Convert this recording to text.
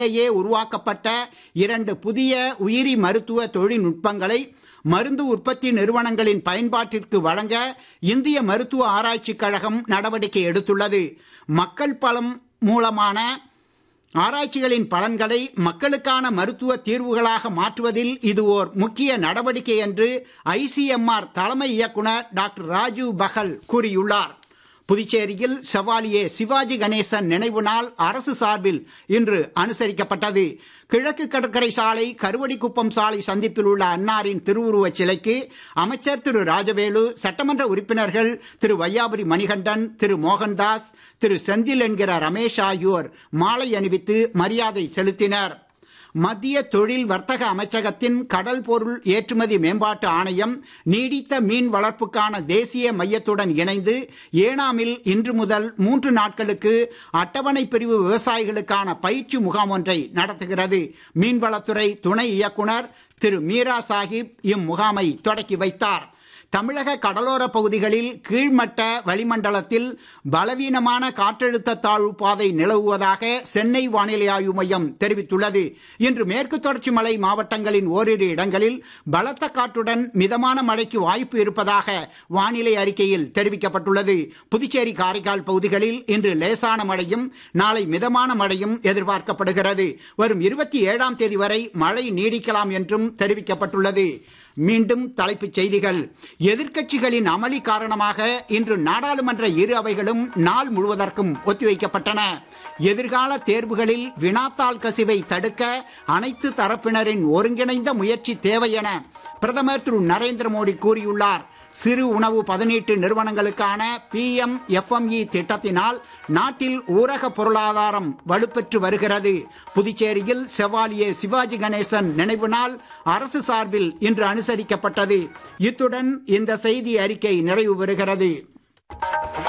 இடையே உருவாக்கப்பட்ட இரண்டு புதிய உயிரி மருத்துவ தொழில்நுட்பங்களை மருந்து உற்பத்தி நிறுவனங்களின் பயன்பாட்டிற்கு வழங்க இந்திய மருத்துவ ஆராய்ச்சிக் கழகம் நடவடிக்கை எடுத்துள்ளது மக்கள் பலம் மூலமான ஆராய்ச்சிகளின் பலன்களை மக்களுக்கான மருத்துவ தீர்வுகளாக மாற்றுவதில் இது ஓர் முக்கிய நடவடிக்கை என்று ஐசிஎம்ஆர் தலைமை இயக்குனர் டாக்டர் ராஜீவ் பகல் கூறியுள்ளார் புதுச்சேரியில் செவாலியே சிவாஜி கணேசன் நினைவு நாள் அரசு சார்பில் இன்று அனுசரிக்கப்பட்டது கிழக்கு கடற்கரை சாலை கருவடிக்குப்பம் சாலை சந்திப்பில் உள்ள அன்னாரின் திருவுருவச் சிலைக்கு அமைச்சர் திரு ராஜவேலு சட்டமன்ற உறுப்பினர்கள் திரு வையாபுரி மணிகண்டன் திரு மோகன்தாஸ் திரு செந்தில் என்கிற ரமேஷ் ஆகியோர் மாலை அணிவித்து மரியாதை செலுத்தினர் மத்திய தொழில் வர்த்தக அமைச்சகத்தின் கடல் பொருள் ஏற்றுமதி மேம்பாட்டு ஆணையம் நீடித்த மீன் வளர்ப்புக்கான தேசிய மையத்துடன் இணைந்து ஏனாமில் இன்று முதல் மூன்று நாட்களுக்கு அட்டவணை பிரிவு விவசாயிகளுக்கான பயிற்சி முகாம் ஒன்றை நடத்துகிறது மீன்வளத்துறை துணை இயக்குனர் திரு மீரா சாஹிப் இம்முகாமை தொடக்கி வைத்தார் தமிழக கடலோர பகுதிகளில் கீழ்மட்ட வளிமண்டலத்தில் பலவீனமான காற்றழுத்த தாழ்வு பாதை நிலவுவதாக சென்னை வானிலை ஆய்வு மையம் தெரிவித்துள்ளது இன்று மேற்கு தொடர்ச்சி மலை மாவட்டங்களின் ஓரிரு இடங்களில் பலத்த காற்றுடன் மிதமான மழைக்கு வாய்ப்பு இருப்பதாக வானிலை அறிக்கையில் தெரிவிக்கப்பட்டுள்ளது புதுச்சேரி காரைக்கால் பகுதிகளில் இன்று லேசான மழையும் நாளை மிதமான மழையும் எதிர்பார்க்கப்படுகிறது வரும் இருபத்தி ஏழாம் தேதி வரை மழை நீடிக்கலாம் என்றும் தெரிவிக்கப்பட்டுள்ளது மீண்டும் தலைப்புச் செய்திகள் எதிர்க்கட்சிகளின் அமளி காரணமாக இன்று நாடாளுமன்ற இரு அவைகளும் நாள் முழுவதற்கும் ஒத்திவைக்கப்பட்டன எதிர்கால தேர்வுகளில் வினாத்தாள் கசிவை தடுக்க அனைத்து தரப்பினரின் ஒருங்கிணைந்த முயற்சி தேவை என பிரதமர் திரு நரேந்திர மோடி கூறியுள்ளார் சிறு உணவு பதனீட்டு நிறுவனங்களுக்கான பி எம் எஃப்எம்இ திட்டத்தினால் நாட்டில் ஊரக பொருளாதாரம் வலுப்பெற்று வருகிறது புதுச்சேரியில் செவாலியே சிவாஜி கணேசன் நினைவு நாள் அரசு சார்பில் இன்று அனுசரிக்கப்பட்டது இத்துடன் இந்த செய்தி அறிக்கை நிறைவு பெறுகிறது